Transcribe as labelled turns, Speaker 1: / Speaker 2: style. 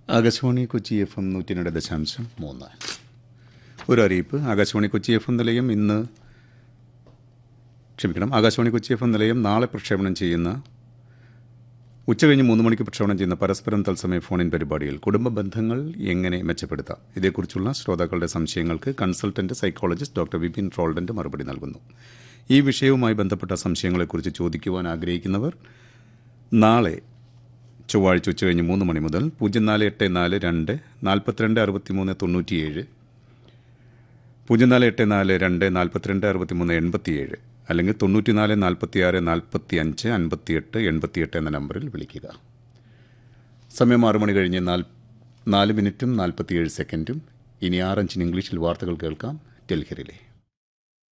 Speaker 1: Akashvani Kochi F M നൂറ്റി രണ്ട് ദശാംശം മൂന്ന് ഒരു അറിയിപ്പ് ആകാശവാണി കൊച്ചി എഫ് എം നിലയം ഇന്ന് ക്ഷമിക്കണം ആകാശവാണി കൊച്ചി എഫ് എം നിലയം നാളെ പ്രക്ഷേപണം ചെയ്യുന്ന ഉച്ചകഴിഞ്ഞ് മൂന്ന് മണിക്ക് പ്രക്ഷേപണം ചെയ്യുന്ന പരസ്പരം തത്സമയ ഫോണിൻ പരിപാടിയിൽ കുടുംബ ബന്ധങ്ങൾ എങ്ങനെ മെച്ചപ്പെടുത്താം ഇതേക്കുറിച്ചുള്ള ശ്രോതാക്കളുടെ സംശയങ്ങൾക്ക് കൺസൾട്ടന്റ് സൈക്കോളജിസ്റ്റ് ഡോക്ടർ വിപിൻ ട്രോൾഡന്റ് മറുപടി നൽകുന്നു ഈ വിഷയവുമായി ബന്ധപ്പെട്ട സംശയങ്ങളെക്കുറിച്ച് ചോദിക്കുവാൻ ആഗ്രഹിക്കുന്നവർ നാളെ ചൊവ്വാഴ്ച ഉച്ചകഴിഞ്ഞ് മൂന്ന് മണി മുതൽ പൂജ്യം നാല് എട്ട് നാല് രണ്ട് നാൽപ്പത്തിരണ്ട് അറുപത്തിമൂന്ന് തൊണ്ണൂറ്റിയേഴ് പൂജ്യം നാല് എട്ട് നാല് രണ്ട് നാൽപ്പത്തിരണ്ട് അറുപത്തിമൂന്ന് എൺപത്തിയേഴ് അല്ലെങ്കിൽ തൊണ്ണൂറ്റിനാല് നാൽപ്പത്തിയാറ് നാൽപ്പത്തി അഞ്ച് അൻപത്തിയെട്ട് എൺപത്തിയെട്ട് എന്ന നമ്പറിൽ വിളിക്കുക സമയം ആറ് മണി കഴിഞ്ഞ് നാൽ നാല് മിനിറ്റും നാൽപ്പത്തിയേഴ് സെക്കൻഡും ഇനി ആറഞ്ചിന് ഇംഗ്ലീഷിൽ വാർത്തകൾ കേൾക്കാം ഡൽഹിയിലെ